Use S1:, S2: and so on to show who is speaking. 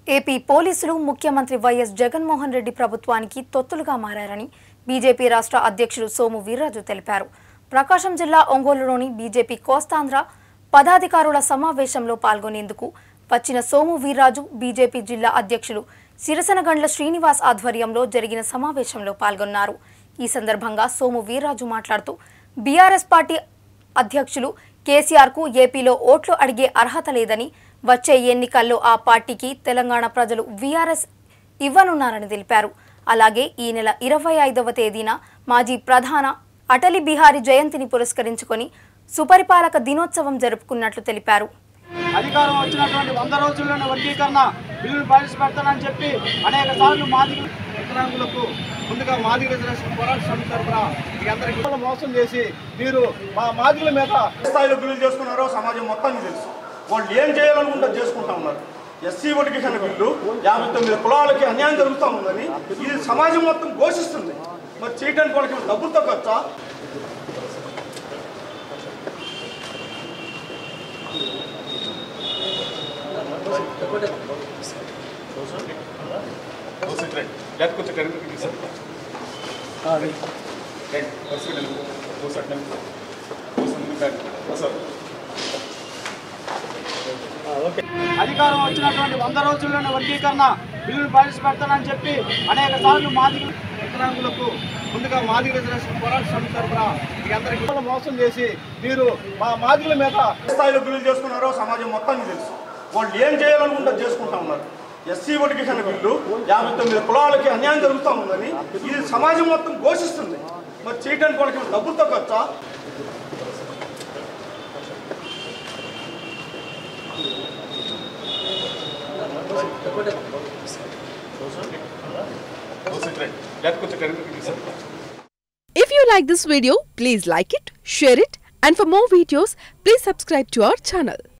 S1: AP పోలీసులు ముఖ్యమంత్రి YS Jaganmohan Reddy ప్రభుత్వానికి తొత్తులుగా మారారని బీజేపీ రాష్ట్ర అధ్యక్షుడు సోము వీర్రాజు తెలిపారు ప్రకాశం జిల్లా ఒంగోలులోని బీజేపీ కోస్తాంధ్ర పదాధికారుల సమావేశంలో పాల్గొనేందుకు వచ్చిన సోము వీర్రాజు బీజేపీ జిల్లా అధ్యక్షులు సిరసనగండ్ల శ్రీనివాస్ ఆధ్వర్యంలో జరిగిన సమావేశంలో పాల్గొన్నారు ఈ సందర్భంగా సోము వీర్రాజు మాట్లాడుతూ బీఆర్ఎస్ పార్టీ అధ్యక్షులు కేసీఆర్కు ఏపీలో ఓట్లు అడిగే అర్హత లేదని వచ్చే ఎన్నికల్లో ఆ పార్టీకి తెలంగాణ ప్రజలు వీఆర్ఎస్ ఇవ్వనున్నారని తెలిపారు అలాగే ఈ నెల ఇరవై ఐదవ తేదీన మాజీ ప్రధాన అటలీ బిహారీ జయంతిని పురస్కరించుకొని సుపరిపాలక దినోత్సవం జరుపుకున్నట్లు తెలిపారు
S2: అధికారం వచ్చినటువంటి వంద రోజుల్లోనే వర్గీకరణ బిల్లును ప్రవేశపెడతానని చెప్పి అనేక సార్లు మాదిగ వికలాంగులకు ముందుగా మాదిగ రిజర్వేషన్ పోరాట సమితి తరఫున మీ అందరికీ కూడా మోసం చేసి మీరు మా మాదిగల మీద
S3: ఏ స్థాయిలో బిల్లులు చేసుకున్నారో సమాజం మొత్తానికి తెలుసు వాళ్ళు ఏం చేయాలనుకుంటే అది చేసుకుంటా ఉన్నారు ఎస్సీ వర్గీకరణ బిల్లు యాభై తొమ్మిది కులాలకి అన్యాయం జరుగుతూ ఉందని ఇది సమాజం మొత్తం ఘోషిస్తుంది మరి చేయడానికి వాళ్ళకి ఏమైనా డబ్బులతో ఖర్చా
S2: అధికారం వచ్చినటువంటి వంద రోజుల్లోనే వర్గీకరణ బిల్లును ప్రవేశపెడతానని చెప్పి అనేక సార్లు మాదిగ వికలాంగులకు ముందుగా మాదిగ రిజర్వేషన్ పోరాట సమితి తరఫున మీ అందరికీ కూడా మోసం చేసి మీరు మా మాదిగల మీద
S3: ఏ స్థాయిలో బిల్లులు చేసుకున్నారో సమాజం మొత్తానికి తెలుసు వాళ్ళు ఏం చేయాలనుకుంటే అది చేసుకుంటా ఉన్నారు ఎస్సీ వర్గీకరణ బిల్లు యాభై తొమ్మిది కులాలకి అన్యాయం జరుగుతూ ఉందని ఇది సమాజం మొత్తం ఘోషిస్తుంది మరి చేయడానికి వాళ్ళకి ఏమైనా డబ్బులతో ఖర్చా
S4: If you like this video, please like it, share it, and for more videos, please subscribe to our channel.